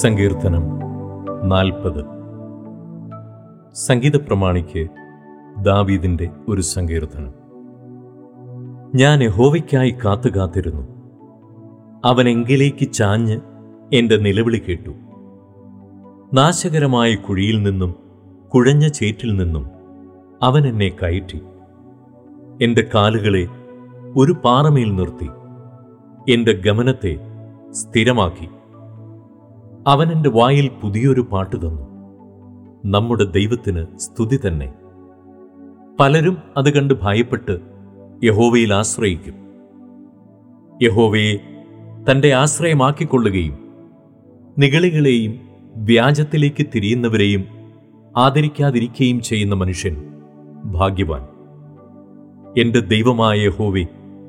സങ്കീർത്തനം നാൽപ്പത് സംഗീത പ്രമാണിക്ക് ദാവീദിന്റെ ഒരു സങ്കീർത്തനം ഞാൻ യഹോവയ്ക്കായി കാത്തു കാത്തിരുന്നു അവൻ എങ്കിലേക്ക് ചാഞ്ഞ് എന്റെ നിലവിളി കേട്ടു നാശകരമായ കുഴിയിൽ നിന്നും കുഴഞ്ഞ ചേറ്റിൽ നിന്നും അവൻ എന്നെ കയറ്റി എന്റെ കാലുകളെ ഒരു പാറമേൽ നിർത്തി എന്റെ ഗമനത്തെ സ്ഥിരമാക്കി അവൻ എൻ്റെ വായിൽ പുതിയൊരു പാട്ട് തന്നു നമ്മുടെ ദൈവത്തിന് സ്തുതി തന്നെ പലരും അത് കണ്ട് ഭയപ്പെട്ട് യഹോവയിൽ ആശ്രയിക്കും യഹോവയെ തൻ്റെ ആശ്രയമാക്കിക്കൊള്ളുകയും നിഗളികളെയും വ്യാജത്തിലേക്ക് തിരിയുന്നവരെയും ആദരിക്കാതിരിക്കുകയും ചെയ്യുന്ന മനുഷ്യൻ ഭാഗ്യവാൻ എന്റെ ദൈവമായ യഹോവേ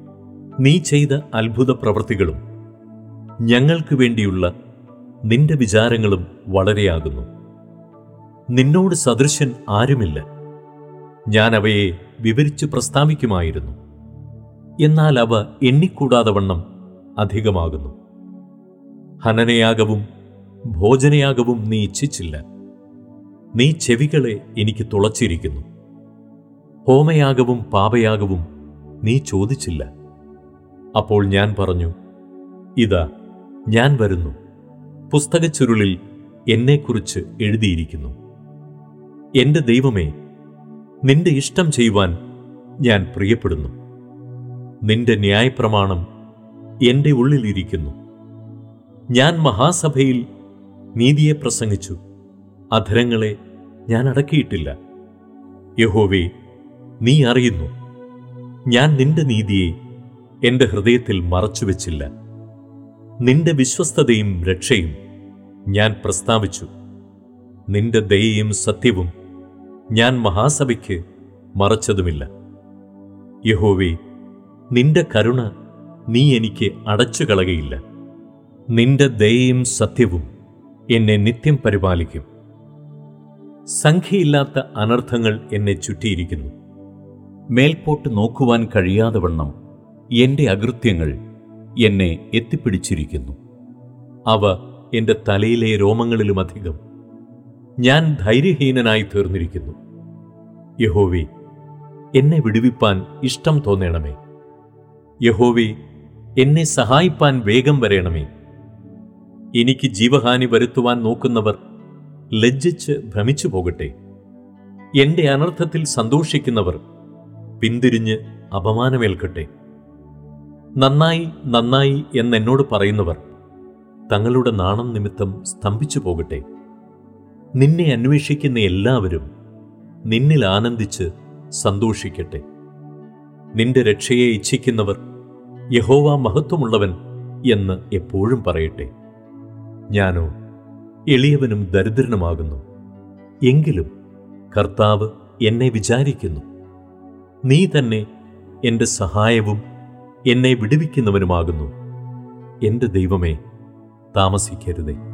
നീ ചെയ്ത അത്ഭുത പ്രവൃത്തികളും ഞങ്ങൾക്ക് വേണ്ടിയുള്ള നിന്റെ വിചാരങ്ങളും വളരെയാകുന്നു നിന്നോട് സദൃശൻ ആരുമില്ല ഞാൻ അവയെ വിവരിച്ചു പ്രസ്താവിക്കുമായിരുന്നു എന്നാൽ അവ എണ്ണിക്കൂടാതെ വണ്ണം അധികമാകുന്നു ഹനനയാഗവും ഭോജനയാഗവും നീ ഇച്ഛിച്ചില്ല നീ ചെവികളെ എനിക്ക് തുളച്ചിരിക്കുന്നു ഹോമയാഗവും പാപയാഗവും നീ ചോദിച്ചില്ല അപ്പോൾ ഞാൻ പറഞ്ഞു ഇതാ ഞാൻ വരുന്നു പുസ്തകച്ചുരുളിൽ എന്നെക്കുറിച്ച് എഴുതിയിരിക്കുന്നു എന്റെ ദൈവമേ നിന്റെ ഇഷ്ടം ചെയ്യുവാൻ ഞാൻ പ്രിയപ്പെടുന്നു നിന്റെ ന്യായപ്രമാണം എന്റെ ഉള്ളിലിരിക്കുന്നു ഞാൻ മഹാസഭയിൽ നീതിയെ പ്രസംഗിച്ചു അധരങ്ങളെ ഞാൻ അടക്കിയിട്ടില്ല യഹോവേ നീ അറിയുന്നു ഞാൻ നിന്റെ നീതിയെ എന്റെ ഹൃദയത്തിൽ മറച്ചുവെച്ചില്ല നിന്റെ വിശ്വസ്തതയും രക്ഷയും ഞാൻ പ്രസ്താവിച്ചു നിന്റെ ദയയും സത്യവും ഞാൻ മഹാസഭയ്ക്ക് മറച്ചതുമില്ല യഹോവേ നിന്റെ കരുണ നീ എനിക്ക് അടച്ചു കളകയില്ല നിന്റെ ദയയും സത്യവും എന്നെ നിത്യം പരിപാലിക്കും സംഖ്യയില്ലാത്ത അനർത്ഥങ്ങൾ എന്നെ ചുറ്റിയിരിക്കുന്നു മേൽപോട്ട് നോക്കുവാൻ കഴിയാതെ വണ്ണം എന്റെ അകൃത്യങ്ങൾ എന്നെ എത്തിപ്പിടിച്ചിരിക്കുന്നു അവ എന്റെ തലയിലെ രോമങ്ങളിലുമധികം ഞാൻ ധൈര്യഹീനനായി തീർന്നിരിക്കുന്നു യഹോവേ എന്നെ വിടുവിപ്പാൻ ഇഷ്ടം തോന്നണമേ യഹോവേ എന്നെ സഹായിപ്പാൻ വേഗം വരേണമേ എനിക്ക് ജീവഹാനി വരുത്തുവാൻ നോക്കുന്നവർ ലജ്ജിച്ച് ഭ്രമിച്ചു പോകട്ടെ എന്റെ അനർത്ഥത്തിൽ സന്തോഷിക്കുന്നവർ പിന്തിരിഞ്ഞ് അപമാനമേൽക്കട്ടെ നന്നായി നന്നായി എന്നെന്നോട് പറയുന്നവർ തങ്ങളുടെ നാണം നിമിത്തം സ്തംഭിച്ചു പോകട്ടെ നിന്നെ അന്വേഷിക്കുന്ന എല്ലാവരും നിന്നിൽ ആനന്ദിച്ച് സന്തോഷിക്കട്ടെ നിന്റെ രക്ഷയെ ഇച്ഛിക്കുന്നവർ യഹോവ മഹത്വമുള്ളവൻ എന്ന് എപ്പോഴും പറയട്ടെ ഞാനോ എളിയവനും ദരിദ്രനുമാകുന്നു എങ്കിലും കർത്താവ് എന്നെ വിചാരിക്കുന്നു നീ തന്നെ എന്റെ സഹായവും എന്നെ വിടുവിക്കുന്നവനുമാകുന്നു എന്റെ ദൈവമേ താമസിക്കരുതേ